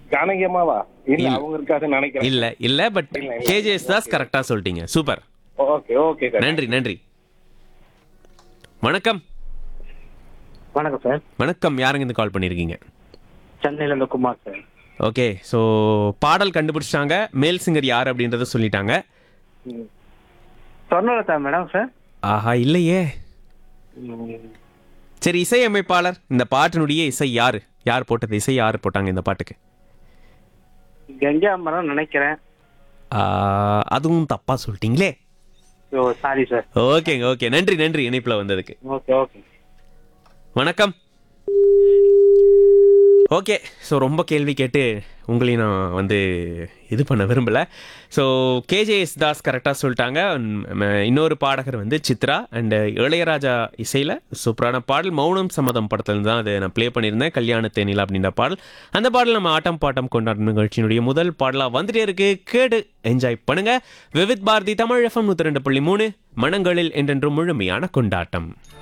ஜானகி அம்மாவா இல்ல இல்ல. அவங்க இருக்காதுன்னு நினைக்கிறேன் இல்ல இல்ல பட் இல்ல, இல்ல. கேஜேஎஸ் தாஸ் கரெக்டா சொல்லிட்டீங்க சூப்பர் ஓகே ஓகே சார் நன்றி நன்றி வணக்கம் வணக்கம் சார் வணக்கம் யாருங்க இருந்து கால் பண்ணிருக்கீங்க சென்னையில இருந்து குமார் சார் ஓகே ஸோ பாடல் கண்டுபிடிச்சிட்டாங்க மேல் சிங்கர் யார் அப்படின்றத சொல்லிட்டாங்க சொர்ணலதா மேடம் சார் ஆஹா இல்லையே சரி இசையமைப்பாளர் இந்த பாட்டினுடைய இசை யாரு யார் போட்டது இசை யார் போட்டாங்க இந்த பாட்டுக்கு கங்கா மரம் நினைக்கிறேன் ஆ, அதுவும் தப்பா சொல்லிட்டீங்களே ஓ சாரி சார் ஓகேங்க ஓகே நன்றி நன்றி இணைப்புல வந்ததுக்கு ஓகே ஓகே வணக்கம் ஓகே ஸோ ரொம்ப கேள்வி கேட்டு உங்களையும் நான் வந்து இது பண்ண விரும்பல ஸோ கேஜேஎஸ் தாஸ் கரெக்டாக சொல்லிட்டாங்க உம், இன்னொரு பாடகர் வந்து சித்ரா அண்ட் இளையராஜா இசையில் சூப்பரான பாடல் மௌனம் சம்மதம் படத்துலேருந்து தான் அதை நான் ப்ளே பண்ணியிருந்தேன் கல்யாண தேனிலா அப்படின்ற பாடல் அந்த பாடல் நம்ம ஆட்டம் பாட்டம் கொண்டாடும் நிகழ்ச்சியினுடைய முதல் பாடலாக வந்துட்டே இருக்கு கேடு என்ஜாய் பண்ணுங்க விவித் பாரதி தமிழ் எஃப்எம் நூற்றி ரெண்டு புள்ளி மூணு மனங்களில் என்றென்றும் முழுமையான கொண்டாட்டம்